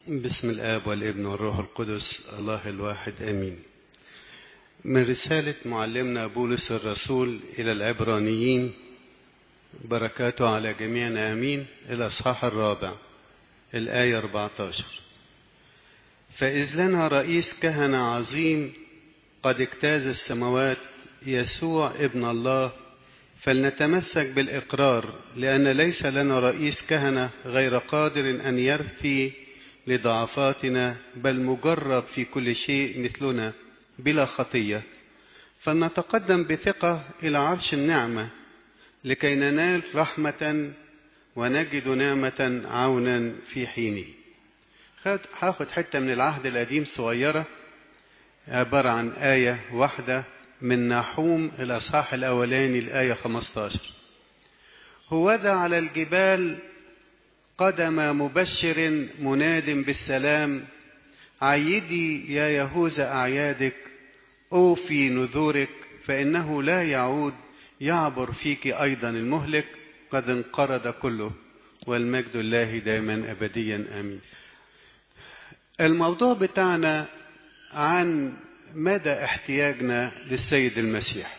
بسم الآب والابن والروح القدس الله الواحد آمين من رسالة معلمنا بولس الرسول إلى العبرانيين بركاته على جميعنا آمين الأصحاح الرابع الآية 14 فإذ لنا رئيس كهنة عظيم قد اجتاز السماوات يسوع ابن الله فلنتمسك بالإقرار لأن ليس لنا رئيس كهنة غير قادر أن يرثي لضعفاتنا بل مجرب في كل شيء مثلنا بلا خطية فلنتقدم بثقة إلى عرش النعمة لكي ننال رحمة ونجد نعمة عونا في حينه هاخد حتة من العهد القديم صغيرة عبارة عن آية واحدة من نحوم الأصحاح الأولاني الآية 15 هوذا على الجبال قدم مبشر مناد بالسلام عيدي يا يهوذا أعيادك أوفي نذورك فإنه لا يعود يعبر فيك أيضا المهلك قد انقرض كله والمجد الله دائما أبديا آمين الموضوع بتاعنا عن مدى احتياجنا للسيد المسيح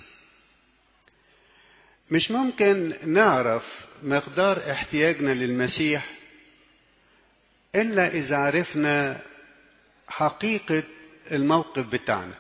مش ممكن نعرف مقدار احتياجنا للمسيح الا اذا عرفنا حقيقه الموقف بتاعنا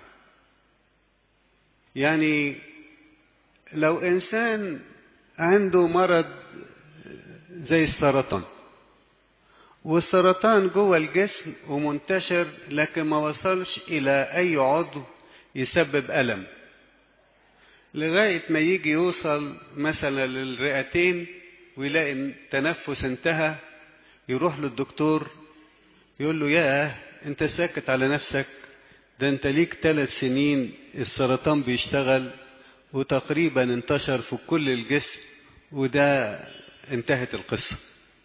يعني لو انسان عنده مرض زي السرطان والسرطان جوه الجسم ومنتشر لكن ما وصلش الى اي عضو يسبب الم لغايه ما يجي يوصل مثلا للرئتين ويلاقي التنفس انتهى يروح للدكتور يقول له ياه انت ساكت على نفسك ده انت ليك ثلاث سنين السرطان بيشتغل وتقريبا انتشر في كل الجسم وده انتهت القصه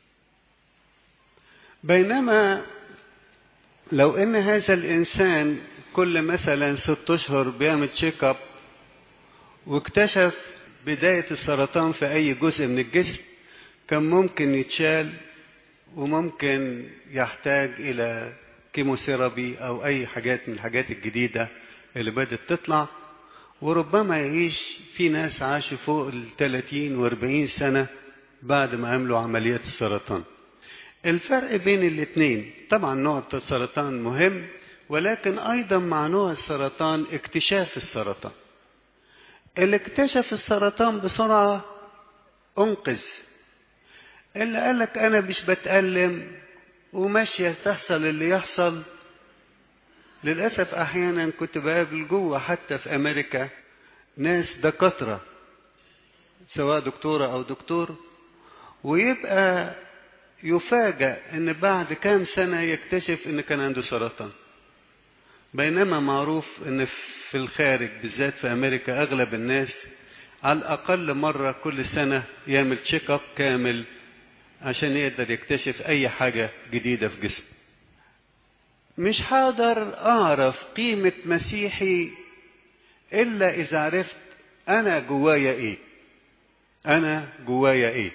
بينما لو ان هذا الانسان كل مثلا ست اشهر بيعمل تشيك اب واكتشف بداية السرطان في أي جزء من الجسم كان ممكن يتشال وممكن يحتاج إلى كيموثيرابي أو أي حاجات من الحاجات الجديدة اللي بدأت تطلع وربما يعيش في ناس عاشوا فوق ال 30 و 40 سنة بعد ما عملوا عمليات السرطان. الفرق بين الاثنين طبعا نوع السرطان مهم ولكن أيضا مع نوع السرطان اكتشاف السرطان. اللي اكتشف السرطان بسرعة أنقذ اللي قالك أنا مش بتألم وماشية تحصل اللي يحصل للأسف أحيانا كنت بقابل جوه حتى في أمريكا ناس دكاترة سواء دكتورة أو دكتور ويبقى يفاجأ إن بعد كام سنة يكتشف إن كان عنده سرطان بينما معروف ان في الخارج بالذات في امريكا اغلب الناس على الاقل مره كل سنه يعمل تشيك اب كامل عشان يقدر يكتشف اي حاجه جديده في جسمه مش هقدر اعرف قيمه مسيحي الا اذا عرفت انا جوايا ايه انا جوايا ايه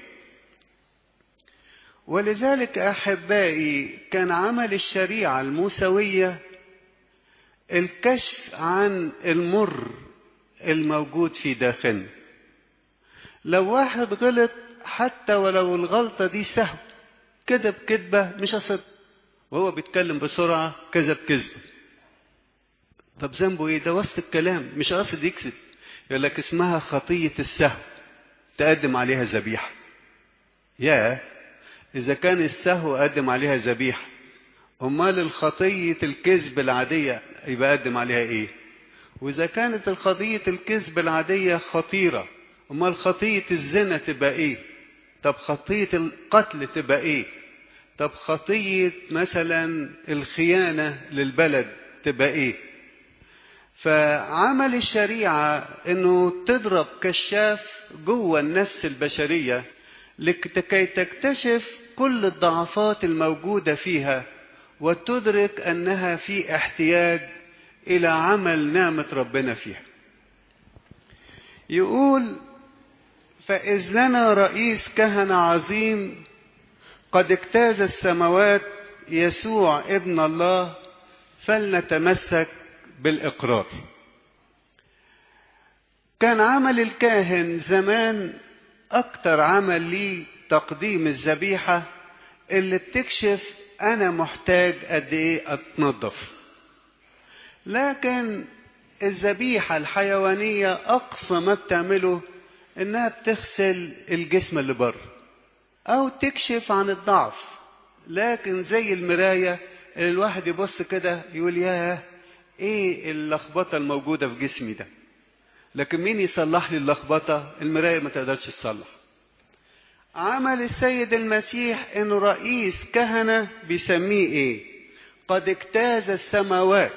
ولذلك احبائي كان عمل الشريعه الموسويه الكشف عن المر الموجود في داخلنا لو واحد غلط حتى ولو الغلطة دي سهو كذب كذبة مش أصد وهو بيتكلم بسرعة كذب كذبة طب ذنبه ايه ده وسط الكلام مش قاصد يكذب يقول لك اسمها خطية السهو تقدم عليها ذبيحة يا إذا كان السهو قدم عليها ذبيحة أمال الخطية الكذب العادية يبقى قدم عليها إيه؟ وإذا كانت الخطية الكذب العادية خطيرة أمال خطية الزنا تبقى إيه؟ طب خطية القتل تبقى إيه؟ طب خطية مثلا الخيانة للبلد تبقى إيه؟ فعمل الشريعة إنه تضرب كشاف جوه النفس البشرية لكي تكتشف كل الضعفات الموجودة فيها وتدرك انها في احتياج الى عمل نعمه ربنا فيها يقول فاذ لنا رئيس كهنه عظيم قد اجتاز السماوات يسوع ابن الله فلنتمسك بالاقرار كان عمل الكاهن زمان اكتر عمل ليه تقديم الذبيحه اللي بتكشف انا محتاج قد ايه اتنظف لكن الذبيحه الحيوانيه اقصى ما بتعمله انها بتغسل الجسم اللي بره او تكشف عن الضعف لكن زي المرايه اللي الواحد يبص كده يقول ياه ايه اللخبطه الموجوده في جسمي ده لكن مين يصلح لي اللخبطه المرايه ما تقدرش تصلح عمل السيد المسيح انه رئيس كهنه بيسميه ايه قد اجتاز السماوات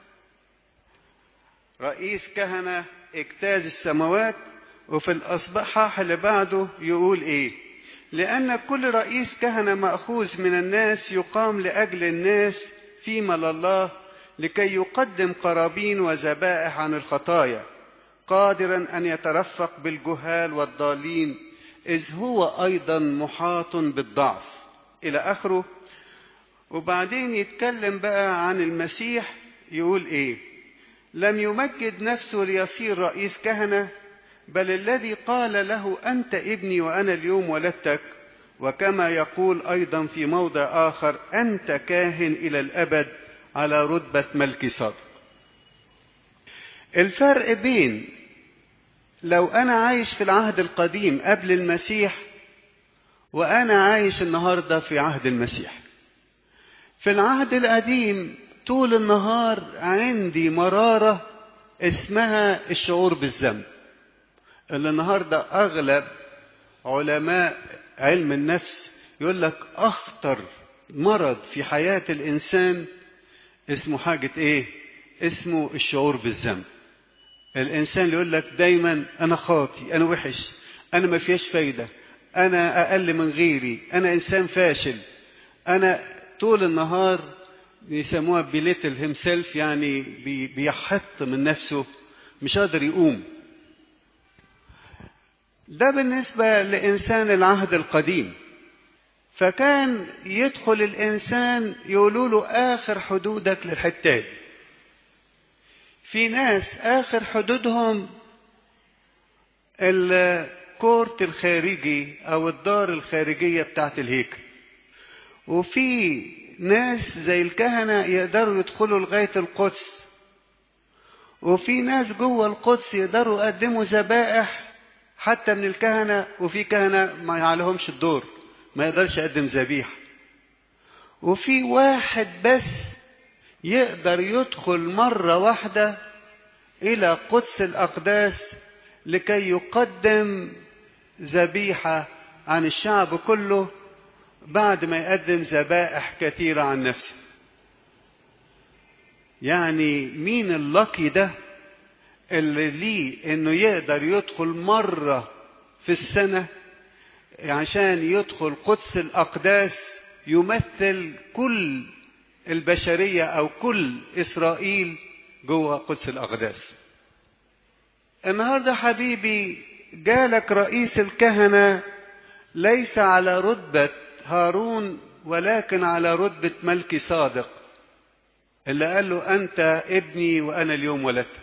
رئيس كهنه اجتاز السماوات وفي الاصبحاح اللي بعده يقول ايه لان كل رئيس كهنه ماخوذ من الناس يقام لاجل الناس فيما لله لكي يقدم قرابين وذبائح عن الخطايا قادرا ان يترفق بالجهال والضالين إذ هو أيضا محاط بالضعف إلى آخره وبعدين يتكلم بقى عن المسيح يقول إيه لم يمجد نفسه ليصير رئيس كهنة بل الذي قال له أنت ابني وأنا اليوم ولدتك وكما يقول أيضا في موضع آخر أنت كاهن إلى الأبد على رتبة ملك صدق الفرق بين لو أنا عايش في العهد القديم قبل المسيح وأنا عايش النهاردة في عهد المسيح في العهد القديم طول النهار عندي مرارة اسمها الشعور بالذنب اللي النهاردة أغلب علماء علم النفس يقول لك أخطر مرض في حياة الإنسان اسمه حاجة إيه؟ اسمه الشعور بالذنب الانسان اللي يقول لك دايما انا خاطي انا وحش انا ما فيهاش فايده انا اقل من غيري انا انسان فاشل انا طول النهار بيسموها بليتل هيمسيلف يعني بي بيحط من نفسه مش قادر يقوم ده بالنسبة لإنسان العهد القديم فكان يدخل الإنسان يقولوا له آخر حدودك للحتة دي في ناس آخر حدودهم الكورت الخارجي أو الدار الخارجية بتاعت الهيكل وفي ناس زي الكهنة يقدروا يدخلوا لغاية القدس وفي ناس جوه القدس يقدروا يقدموا ذبائح حتى من الكهنة وفي كهنة ما يعلهمش الدور ما يقدرش يقدم ذبيحة وفي واحد بس يقدر يدخل مرة واحدة إلى قدس الأقداس لكي يقدم ذبيحة عن الشعب كله بعد ما يقدم ذبائح كثيرة عن نفسه يعني مين اللقي ده اللي ليه انه يقدر يدخل مرة في السنة عشان يدخل قدس الأقداس يمثل كل البشرية أو كل إسرائيل جوه قدس الأقداس النهاردة حبيبي جالك رئيس الكهنة ليس على رتبة هارون ولكن على رتبة ملك صادق اللي قال له أنت ابني وأنا اليوم ولدتك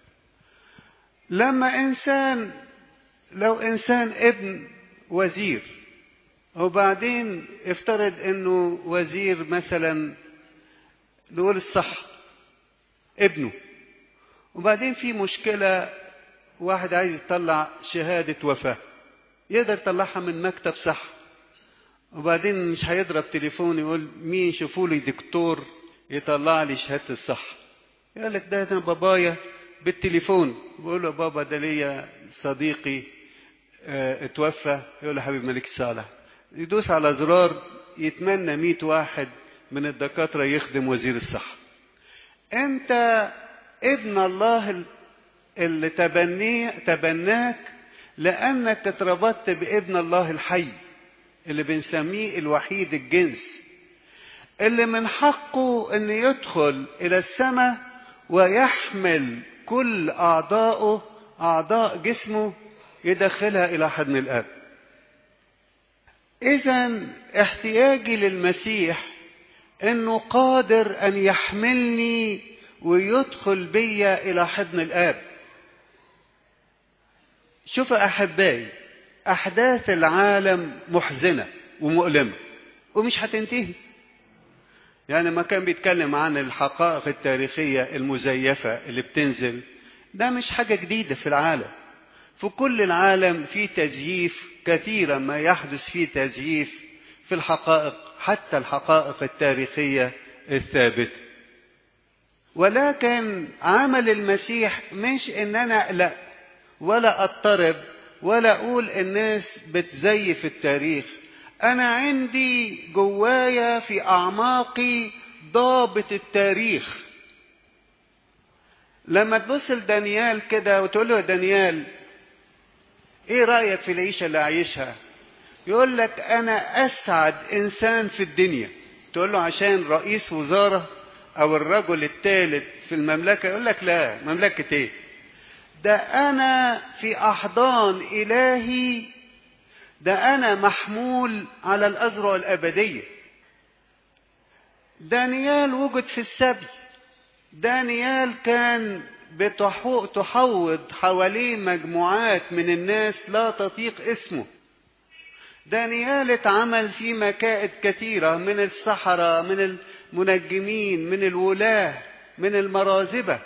لما إنسان لو إنسان ابن وزير وبعدين افترض انه وزير مثلا نقول الصحة ابنه وبعدين في مشكلة واحد عايز يطلع شهادة وفاة يقدر يطلعها من مكتب صح وبعدين مش هيضرب تليفون يقول مين شوفوا لي دكتور يطلع لي شهادة الصح يقول لك ده انا بابايا بالتليفون بقول له بابا ده ليا صديقي اه اتوفى يقول له حبيب ملك صالح يدوس على زرار يتمنى مئة واحد من الدكاترة يخدم وزير الصحة انت ابن الله اللي تبنيه تبناك لانك اتربطت بابن الله الحي اللي بنسميه الوحيد الجنس اللي من حقه ان يدخل الى السماء ويحمل كل اعضائه اعضاء جسمه يدخلها الى حضن الاب اذا احتياجي للمسيح انه قادر ان يحملني ويدخل بيا الى حضن الاب شوف احبائي احداث العالم محزنه ومؤلمه ومش هتنتهي يعني ما كان بيتكلم عن الحقائق التاريخيه المزيفه اللي بتنزل ده مش حاجه جديده في العالم في كل العالم في تزييف كثيرا ما يحدث فيه تزييف في الحقائق حتى الحقائق التاريخيه الثابته ولكن عمل المسيح مش ان انا اقلق ولا اضطرب ولا اقول الناس بتزيف التاريخ انا عندي جوايا في اعماقي ضابط التاريخ لما تبص لدانيال كده وتقول له يا دانيال ايه رايك في العيشه اللي عايشها يقول لك انا اسعد انسان في الدنيا تقول له عشان رئيس وزاره او الرجل الثالث في المملكه يقول لك لا مملكه ايه ده انا في احضان الهي ده انا محمول على الازرع الابديه دانيال وجد في السبي دانيال كان بتحوض حواليه مجموعات من الناس لا تطيق اسمه دانيال اتعمل في مكائد كثيرة من السحرة من المنجمين من الولاة من المرازبة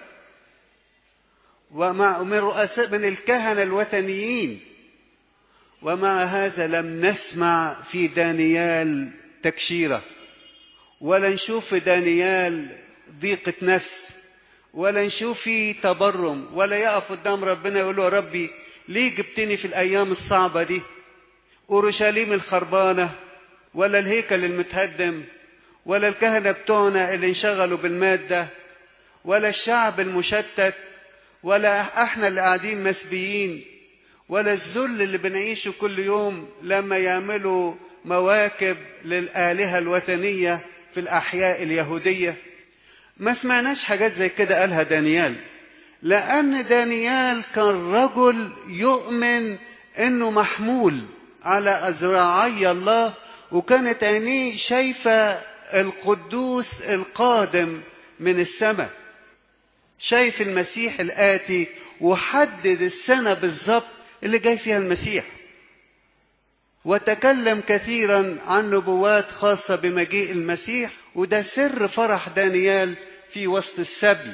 ومن رؤساء من الكهنة الوثنيين ومع هذا لم نسمع في دانيال تكشيرة ولا نشوف في دانيال ضيقة نفس ولا نشوف فيه تبرم ولا يقف قدام ربنا يقول له يا ربي ليه جبتني في الأيام الصعبة دي أورشليم الخربانة ولا الهيكل المتهدم ولا الكهنة بتوعنا اللي انشغلوا بالمادة ولا الشعب المشتت ولا احنا اللي قاعدين مسبيين ولا الذل اللي بنعيشه كل يوم لما يعملوا مواكب للآلهة الوثنية في الأحياء اليهودية ما سمعناش حاجات زي كده قالها دانيال لأن دانيال كان رجل يؤمن إنه محمول على أذراعي الله وكانت عينيه شايفة القدوس القادم من السماء شايف المسيح الآتي وحدد السنة بالظبط اللي جاي فيها المسيح وتكلم كثيرا عن نبوات خاصة بمجيء المسيح وده سر فرح دانيال في وسط السبي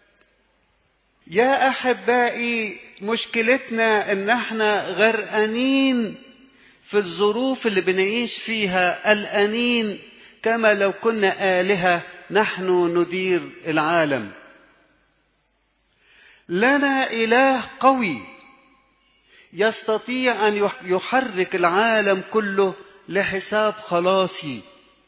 يا أحبائي مشكلتنا إن احنا غرقانين في الظروف اللي بنعيش فيها قلقانين كما لو كنا آلهة نحن ندير العالم لنا إله قوي يستطيع أن يحرك العالم كله لحساب خلاصي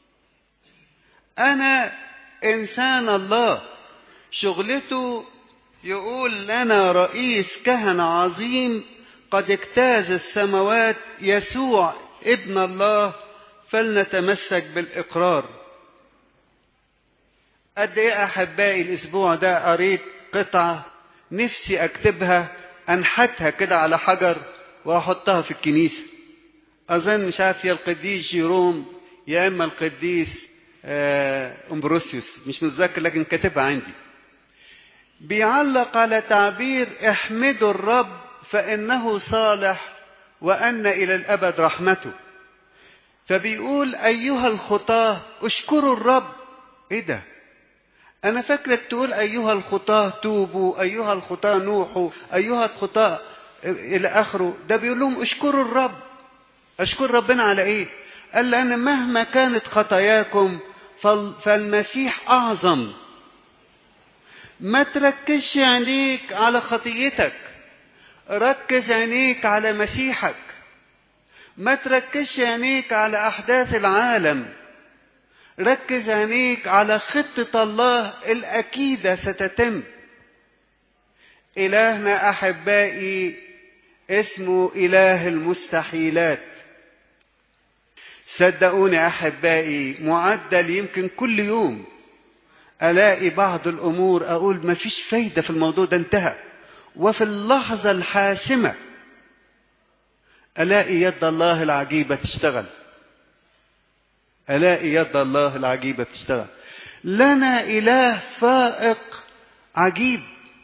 أنا إنسان الله شغلته يقول لنا رئيس كهنة عظيم قد اجتاز السماوات يسوع ابن الله فلنتمسك بالإقرار قد إيه أحبائي الأسبوع ده قريت قطعة نفسي أكتبها أنحتها كده على حجر وأحطها في الكنيسة أظن مش عارف يا القديس جيروم يا إما القديس أمبروسيوس مش متذكر لكن كاتبها عندي بيعلق على تعبير احمدوا الرب فإنه صالح وأن إلى الأبد رحمته فبيقول أيها الخطاة اشكروا الرب إيه ده أنا فاكرك تقول أيها الخطاة توبوا أيها الخطاة نوحوا أيها الخطاة إلى آخره ده بيقول لهم اشكروا الرب أشكر ربنا على إيه قال لأن مهما كانت خطاياكم فالمسيح أعظم ما تركزش عينيك على خطيتك ركز عينيك على مسيحك ما تركزش عينيك على أحداث العالم ركز عينيك على خطة الله الأكيدة ستتم إلهنا أحبائي اسمه إله المستحيلات صدقوني أحبائي معدل يمكن كل يوم ألاقي بعض الأمور أقول ما فيش فايدة في الموضوع ده انتهى وفي اللحظة الحاسمة ألاقي يد الله العجيبة تشتغل الاقي يد الله العجيبه بتشتغل لنا اله فائق عجيب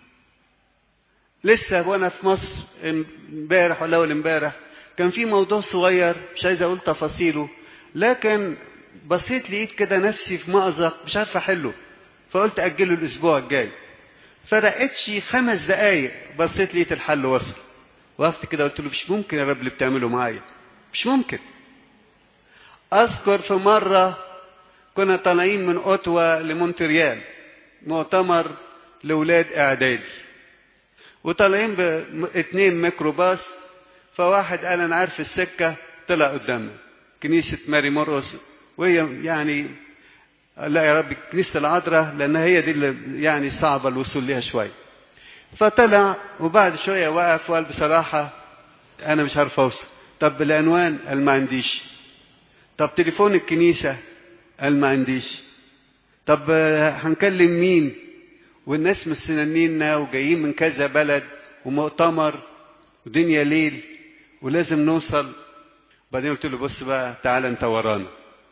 لسه وانا في مصر امبارح ولا اول امبارح كان في موضوع صغير مش عايز اقول تفاصيله لكن بصيت لقيت كده نفسي في مأزق مش عارف احله فقلت اجله الاسبوع الجاي فرقتش خمس دقايق بصيت لقيت الحل وصل وقفت كده قلت له مش ممكن يا رب اللي بتعمله معايا مش ممكن اذكر في مره كنا طالعين من اوتوا لمونتريال مؤتمر لاولاد اعدادي وطالعين باتنين ميكروباص فواحد قال انا عارف السكه طلع قدامنا كنيسه ماري مرقس وهي يعني لا يا رب كنيسه العذراء لان هي دي اللي يعني صعبه الوصول ليها شويه فطلع وبعد شويه وقف وقال بصراحه انا مش عارف اوصل طب العنوان قال ما عنديش طب تليفون الكنيسه قال ما عنديش طب هنكلم مين والناس مستنينا وجايين من كذا بلد ومؤتمر ودنيا ليل ولازم نوصل بعدين قلت له بص بقى تعالى انت ورانا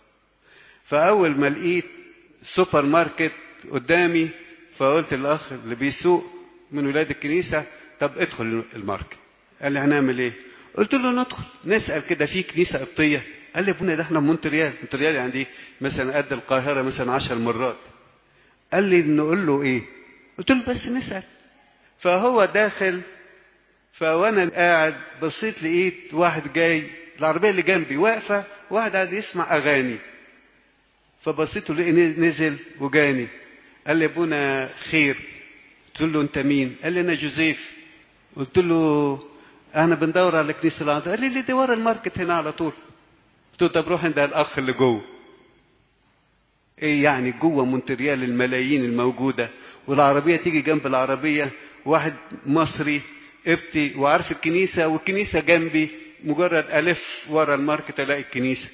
فاول ما لقيت سوبر ماركت قدامي فقلت للاخ اللي بيسوق من ولاد الكنيسه طب ادخل الماركت قال لي هنعمل ايه قلت له ندخل نسال كده في كنيسه قبطيه قال لي يا ابونا ده احنا في مونتريال مونتريال يعني مثلا قد القاهره مثلا عشر مرات قال لي نقول له ايه قلت له بس نسال فهو داخل فوانا قاعد بصيت لقيت واحد جاي العربيه اللي جنبي واقفه واحد قاعد يسمع اغاني فبصيت له نزل وجاني قال لي ابونا خير قلت له انت مين قال لي انا جوزيف قلت له انا بندور على كنيسه العذراء قال لي اللي دي ورا الماركت هنا على طول قلت له طب روح عند الاخ اللي جوه ايه يعني جوه مونتريال الملايين الموجوده والعربيه تيجي جنب العربيه واحد مصري قبطي وعارف الكنيسه والكنيسه جنبي مجرد الف ورا الماركت الاقي الكنيسه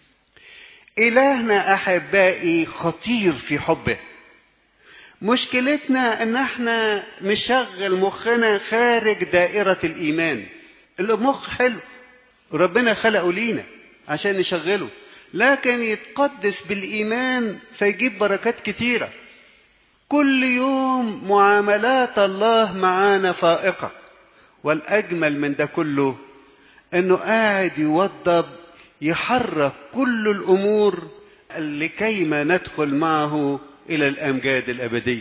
الهنا احبائي خطير في حبه مشكلتنا ان احنا نشغل مخنا خارج دائرة الايمان المخ حلو ربنا خلقه لينا عشان نشغله لكن يتقدس بالايمان فيجيب بركات كتيرة كل يوم معاملات الله معانا فائقة والاجمل من ده كله انه قاعد يوضب يحرك كل الامور لكيما ندخل معه الى الامجاد الابديه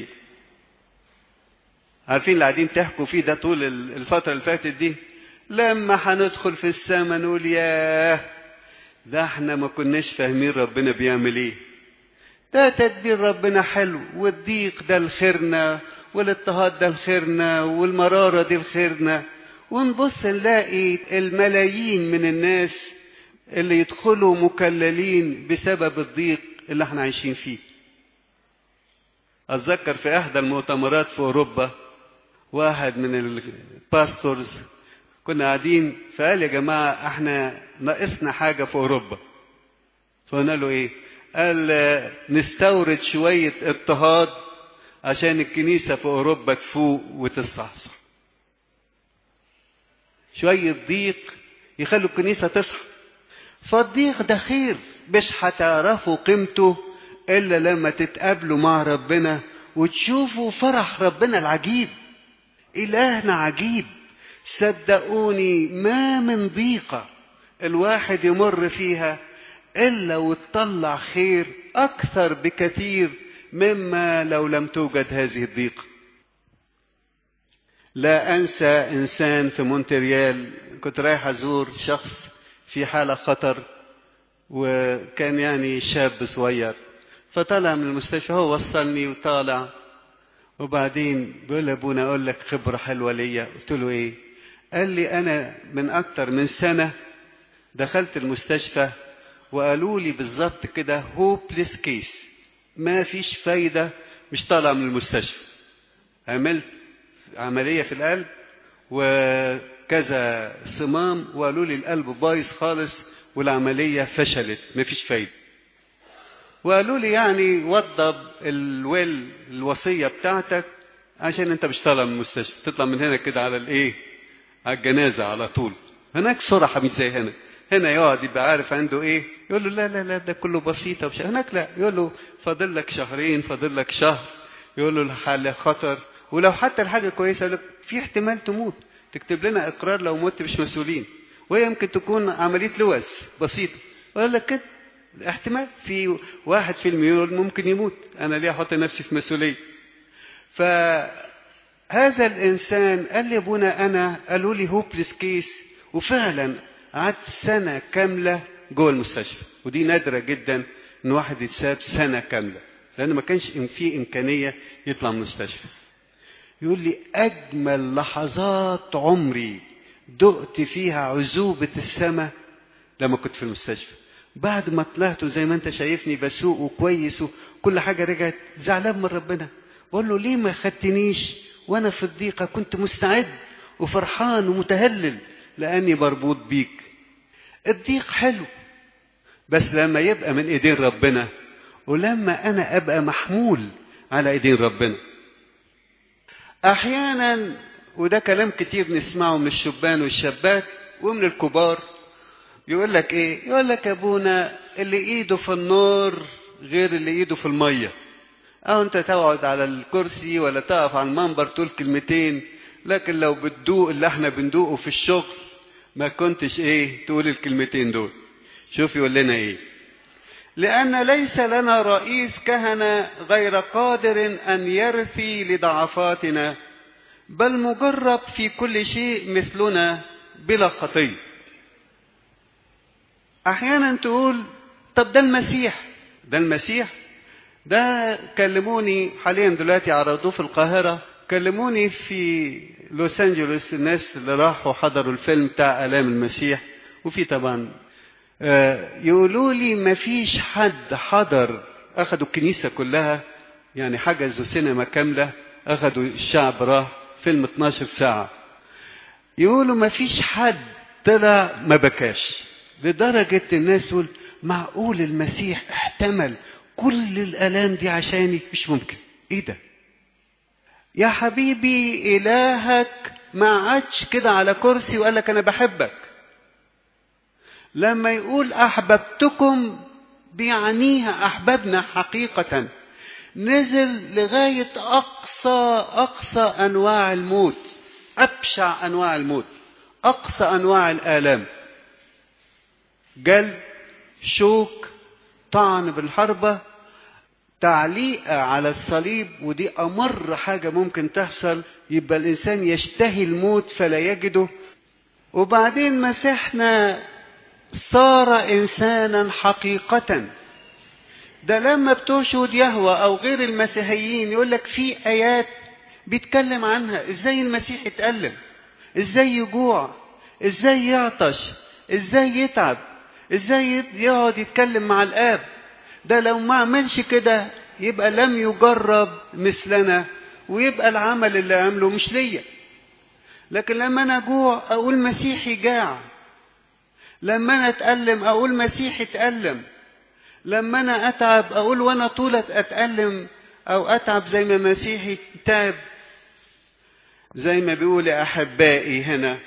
عارفين اللي قاعدين تحكوا فيه ده طول الفتره اللي فاتت دي لما هندخل في السماء نقول ياه ده احنا ما كناش فاهمين ربنا بيعمل ايه ده تدبير ربنا حلو والضيق ده لخيرنا والاضطهاد ده لخيرنا والمراره دي لخيرنا ونبص نلاقي الملايين من الناس اللي يدخلوا مكللين بسبب الضيق اللي احنا عايشين فيه اتذكر في احدى المؤتمرات في اوروبا واحد من الباستورز كنا قاعدين فقال يا جماعه احنا ناقصنا حاجه في اوروبا فقلنا له ايه قال نستورد شويه اضطهاد عشان الكنيسه في اوروبا تفوق وتصحصح شويه ضيق يخلوا الكنيسه تصحى فالضيق ده خير مش هتعرفوا قيمته الا لما تتقابلوا مع ربنا وتشوفوا فرح ربنا العجيب الهنا عجيب صدقوني ما من ضيقه الواحد يمر فيها الا وتطلع خير اكثر بكثير مما لو لم توجد هذه الضيقه لا انسى انسان في مونتريال كنت رايح ازور شخص في حاله خطر وكان يعني شاب صغير فطلع من المستشفى هو وصلني وطالع وبعدين بيقول لي ابونا اقول لك خبره حلوه ليا قلت له ايه قال لي انا من اكتر من سنه دخلت المستشفى وقالوا لي بالظبط كده هوبليس كيس ما فيش فايده مش طالع من المستشفى عملت عمليه في القلب وكذا صمام وقالوا لي القلب بايظ خالص والعمليه فشلت ما فيش فايده وقالوا لي يعني وضب الويل الوصية بتاعتك عشان انت مش طالع من المستشفى تطلع من هنا كده على الايه على الجنازة على طول هناك صرحة مش زي هنا هنا يقعد يبقى عارف عنده ايه يقول له لا لا لا ده كله بسيطة وش... هناك لا يقول له فاضل لك شهرين فاضل لك شهر يقول له الحالة خطر ولو حتى الحاجة كويسة يقول لك في احتمال تموت تكتب لنا اقرار لو مت مش مسؤولين وهي يمكن تكون عملية لوز بسيطة يقول لك كده احتمال في واحد في المليون ممكن يموت انا ليه احط نفسي في مسؤولية فهذا الانسان قال لي ابونا انا قالوا لي هوبليس كيس وفعلا قعدت سنة كاملة جوه المستشفى ودي نادرة جدا ان واحد يتساب سنة كاملة لان ما كانش في امكانية يطلع من المستشفى يقول لي اجمل لحظات عمري دقت فيها عزوبة السماء لما كنت في المستشفى بعد ما طلعت زي ما انت شايفني بسوق وكويس وكل حاجة رجعت زعلان من ربنا بقول له ليه ما خدتنيش وانا في الضيقة كنت مستعد وفرحان ومتهلل لاني مربوط بيك الضيق حلو بس لما يبقى من ايدين ربنا ولما انا ابقى محمول على ايدين ربنا احيانا وده كلام كتير نسمعه من الشبان والشابات ومن الكبار يقول لك ايه يقول لك ابونا اللي ايده في النار غير اللي ايده في الميه او انت تقعد على الكرسي ولا تقف على المنبر تقول كلمتين لكن لو بتدوق اللي احنا بندوقه في الشغل ما كنتش ايه تقول الكلمتين دول شوف يقول لنا ايه لأن ليس لنا رئيس كهنة غير قادر أن يرثي لضعفاتنا بل مجرب في كل شيء مثلنا بلا خطية أحيانا تقول طب ده المسيح ده المسيح ده كلموني حاليا دلوقتي عرضوه في القاهرة كلموني في لوس أنجلوس الناس اللي راحوا حضروا الفيلم بتاع آلام المسيح وفي طبعا يقولوا لي ما فيش حد حضر أخدوا الكنيسة كلها يعني حجزوا سينما كاملة أخدوا الشعب راح فيلم 12 ساعة يقولوا ما فيش حد طلع ما بكاش لدرجة الناس تقول معقول المسيح احتمل كل الآلام دي عشاني مش ممكن ايه ده يا حبيبي إلهك ما عادش كده على كرسي وقال لك أنا بحبك لما يقول أحببتكم بيعنيها أحببنا حقيقة نزل لغاية أقصى أقصى أنواع الموت أبشع أنواع الموت أقصى أنواع الآلام جلد شوك طعن بالحربة تعليقة على الصليب ودي أمر حاجة ممكن تحصل يبقى الإنسان يشتهي الموت فلا يجده وبعدين مسحنا صار إنسانا حقيقة ده لما بتشهد يهوى أو غير المسيحيين يقول لك في آيات بيتكلم عنها إزاي المسيح يتألم إزاي يجوع إزاي يعطش إزاي يتعب إزاي يقعد يتكلم مع الآب ده لو ما عملش كده يبقى لم يجرب مثلنا ويبقى العمل اللي عمله مش ليا لكن لما انا جوع اقول مسيحي جاع لما انا اتألم اقول مسيحي اتألم لما انا اتعب اقول وانا طولة اتألم او اتعب زي ما مسيحي تعب زي ما بيقول احبائي هنا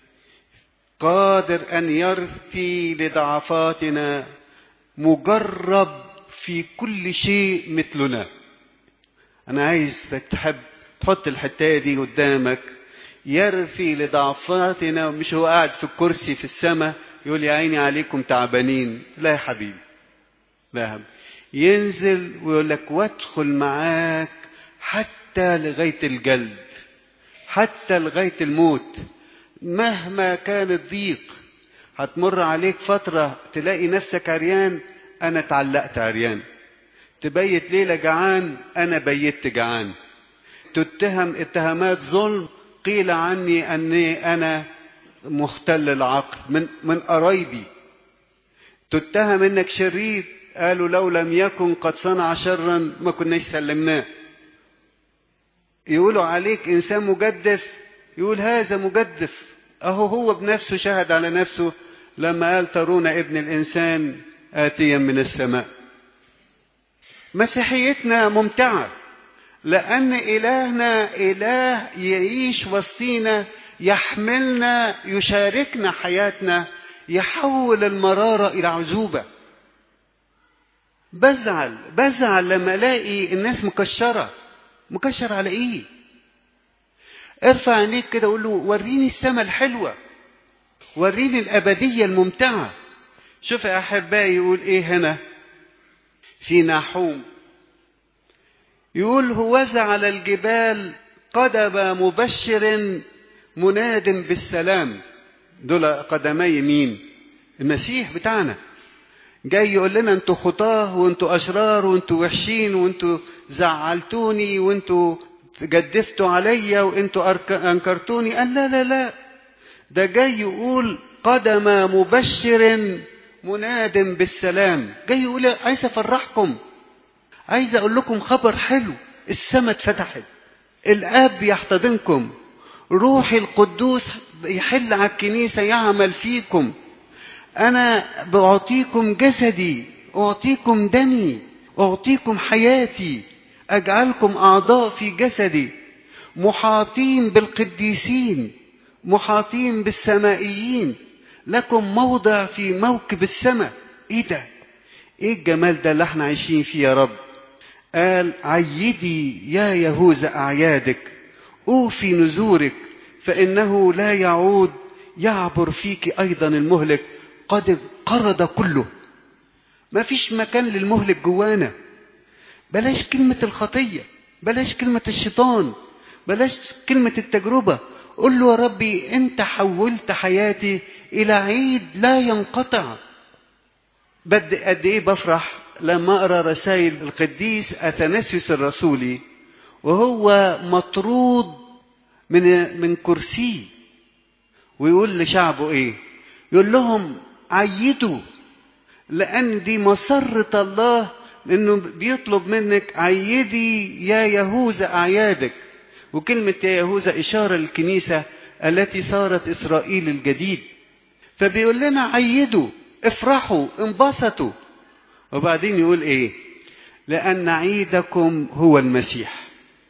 قادر ان يرثي لضعفاتنا مجرب في كل شيء مثلنا انا عايزك تحب تحط الحتايه دي قدامك يرثي لضعفاتنا مش هو قاعد في الكرسي في السماء يقول يا عيني عليكم تعبانين لا يا حبيبي لا يا حبيبي ينزل ويقول لك وادخل معاك حتى لغايه الجلد حتى لغايه الموت مهما كان الضيق هتمر عليك فترة تلاقي نفسك عريان أنا اتعلقت عريان تبيت ليلة جعان أنا بيت جعان تتهم اتهامات ظلم قيل عني أني أنا مختل العقل من من قرايبي تتهم انك شرير قالوا لو لم يكن قد صنع شرا ما كناش سلمناه يقولوا عليك انسان مجدف يقول هذا مجدف اهو هو بنفسه شهد على نفسه لما قال ترون ابن الانسان اتيا من السماء مسيحيتنا ممتعه لان الهنا اله يعيش وسطينا يحملنا يشاركنا حياتنا يحول المرارة إلى عزوبة بزعل بزعل لما الاقي الناس مكشره مكشر على ايه ارفع عينيك كده وقول له وريني السماء الحلوه وريني الابديه الممتعه شوف يا احبائي يقول ايه هنا في نحوم يقول هوذا على الجبال قدم مبشر مناد بالسلام دول قدمي مين المسيح بتاعنا جاي يقول لنا انتوا خطاه وانتوا اشرار وانتوا وحشين وانتوا زعلتوني وانتوا جدفتوا عليا وانتوا انكرتوني قال لا لا لا ده جاي يقول قدم مبشر مناد بالسلام جاي يقول عايز افرحكم عايز اقول لكم خبر حلو السماء اتفتحت الاب يحتضنكم روح القدوس يحل على الكنيسه يعمل فيكم أنا بعطيكم جسدي أعطيكم دمي أعطيكم حياتي أجعلكم أعضاء في جسدي محاطين بالقديسين محاطين بالسمائيين لكم موضع في موكب السماء إيه ده؟ إيه الجمال ده اللي احنا عايشين فيه يا رب؟ قال عيدي يا يهوذا أعيادك أوفي نذورك فإنه لا يعود يعبر فيك أيضا المهلك قد قرض كله ما فيش مكان للمهلك جوانا بلاش كلمة الخطية بلاش كلمة الشيطان بلاش كلمة التجربة قل له يا ربي انت حولت حياتي الى عيد لا ينقطع بد قد ايه بفرح لما اقرا رسائل القديس اثناسيوس الرسولي وهو مطرود من من كرسيه ويقول لشعبه ايه يقول لهم عيدوا لان دي مسره الله انه بيطلب منك عيدي يا يهوذا اعيادك وكلمه يا يهوذا اشاره للكنيسه التي صارت اسرائيل الجديد فبيقول لنا عيدوا افرحوا انبسطوا وبعدين يقول ايه لان عيدكم هو المسيح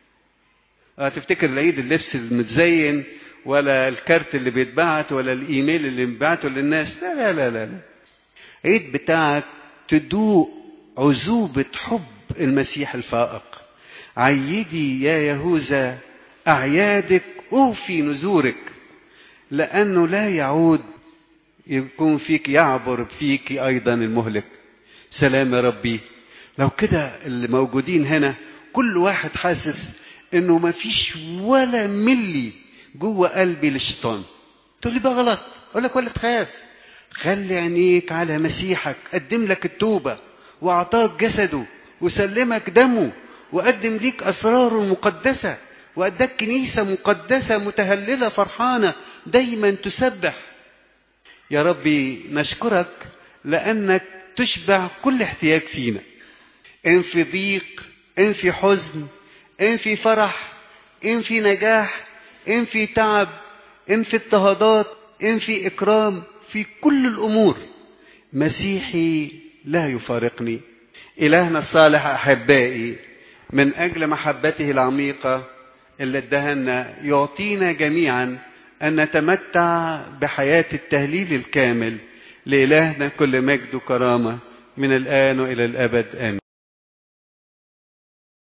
هتفتكر العيد اللبس المتزين ولا الكارت اللي بيتبعت ولا الايميل اللي بيبعته للناس لا لا لا لا, لا. عيد بتاعك تدوق عذوبة حب المسيح الفائق عيدي يا يهوذا أعيادك أوفي نذورك لأنه لا يعود يكون فيك يعبر فيك أيضا المهلك سلام يا ربي لو كده اللي موجودين هنا كل واحد حاسس انه ما فيش ولا ملي جوه قلبي للشيطان تقول لي بقى غلط اقول لك ولا تخاف خلي عينيك على مسيحك قدم لك التوبه واعطاك جسده وسلمك دمه وقدم ليك اسراره المقدسه واداك كنيسه مقدسه متهلله فرحانه دايما تسبح يا ربي نشكرك لانك تشبع كل احتياج فينا ان في ضيق ان في حزن ان في فرح ان في نجاح ان في تعب ان في اضطهادات ان في اكرام في كل الامور مسيحي لا يفارقني الهنا الصالح احبائي من اجل محبته العميقه اللي ادهنا يعطينا جميعا ان نتمتع بحياه التهليل الكامل لالهنا كل مجد وكرامه من الان والى الابد امين